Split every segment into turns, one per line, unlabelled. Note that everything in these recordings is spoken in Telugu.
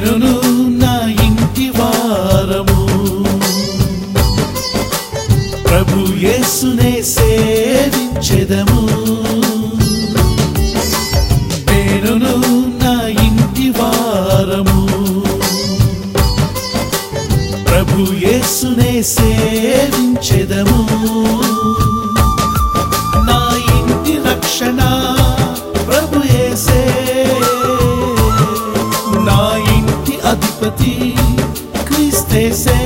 నేనును నా ఇంటి వారము ప్రభు యేసునే సేవించెదము నేనును నా ఇంటి వారము ప్రభు యేసునే సేవించెదము నా ఇంటి రక్షణ ప్రభు యేసే నా ఇంటి అధిపతి క్రీస్తేసే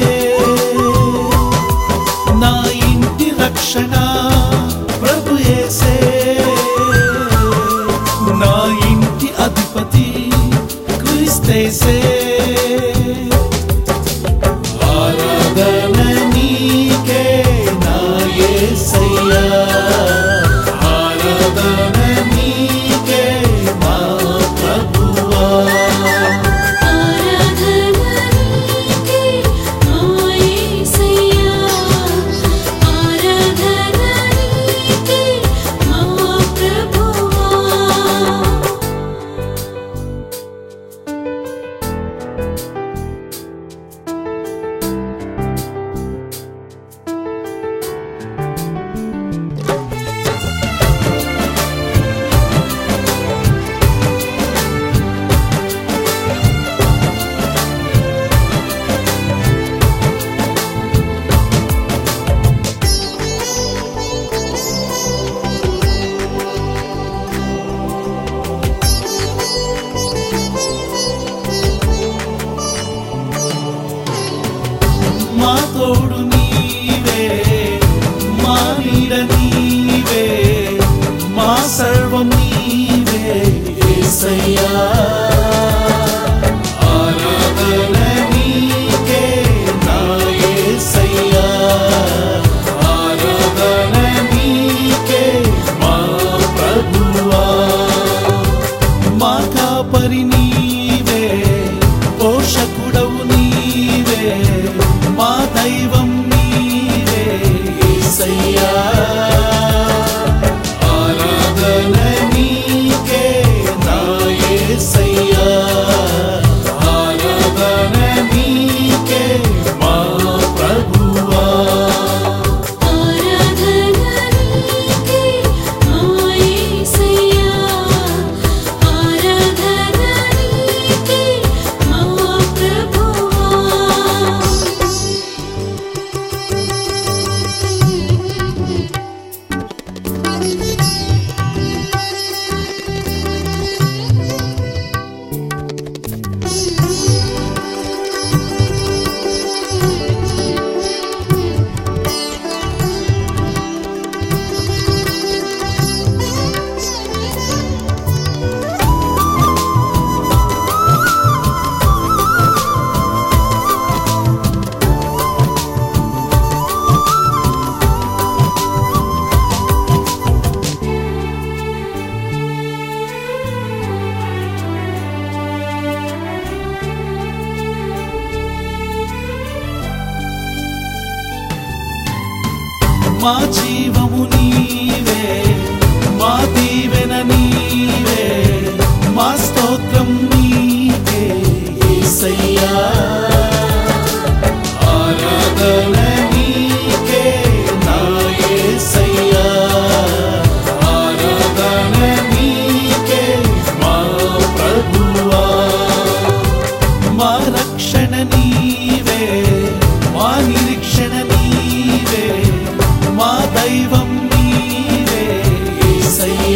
నా ఇంటి రక్షణ ప్రభు యేసే నా ఇంటి అధిపతి క్రీస్తేసే ఆరాధన నీకే నా యేసయ్యా ఆరాధన నీకే మా ప్రభువా
ఆరాధననీకే నా యేసయ్యా ఆరాధననీకే మా ప్రభువా
మా తోడు నీవే మా నీడ నీవే మా సర్వం నీవే యేసయ్యా ఆరాధన నీకే నా యేసయ్యా ఆరాధన నీకే మా ప్రభువా మా కాపరి నీవే పోషకుడవు నీవే మా దైవం నీవే యేసయ్యా ఆరాధన నీకే నా యేసయ్యా ఆరాధన నీకే మా ప్రభువా
ఆరాధననీకే నా యేసయ్యా ఆరాధననీకే మా ప్రభువా
మా జీవము నీవే మా దీవెన నీవే మా స్తోత్రం నీకే యేసయ్యా ఆరాధన నీకే నా యేసయ్యా ఆరాధన నీకే మా ప్రభువా మా రక్షణ నీవే మా నిరీక్షణ నీవే మా దైవం నీవే యేసయ్యా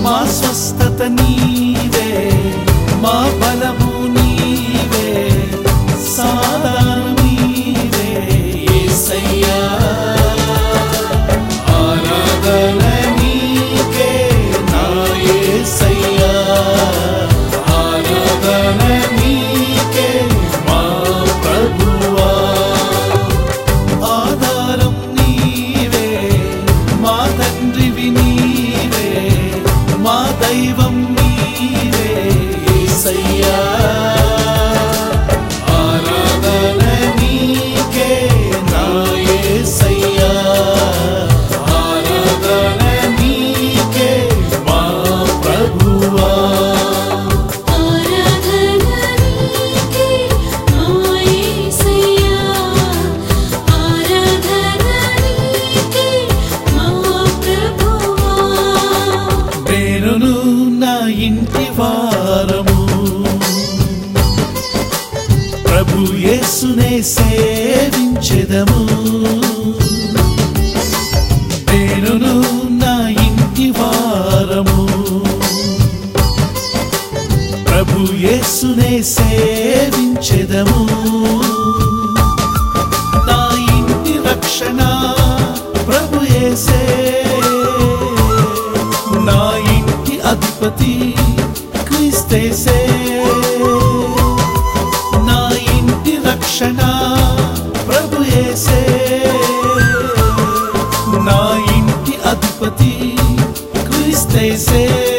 మా స్వస్థత నీవే మా బలము నీవే సాధారణం నీవే యేసయ్యా ఆరాధన నీకే నా యేసయ్యా ఆరాధన నీకే మా ప్రభువా ఆధారం నీవే మా తండ్రివి నీవే మా దైవం నీవే యేసయ్యా ఆరాధన నీకే నా యేసయ్యా ఆరాధన నీకే మా ప్రభువా
ఆరాధన నీకే మా యేసయ్యా ఆరాధన నీకే మా ప్రభువా
నేనును నా ఇంటి వారము ప్రభు యేసునే సేవించెదము నేనును నా ఇంటి వారము ప్రభు యేసునే సేవించెదము నా ఇంటి రక్షణ ప్రభు యేసే నా ఇంటి అధిపతి క్రీస్తేసే నా ఇంటి రక్షణ ప్రభు యేసే నా ఇంటి అధిపతి క్రీస్తేసే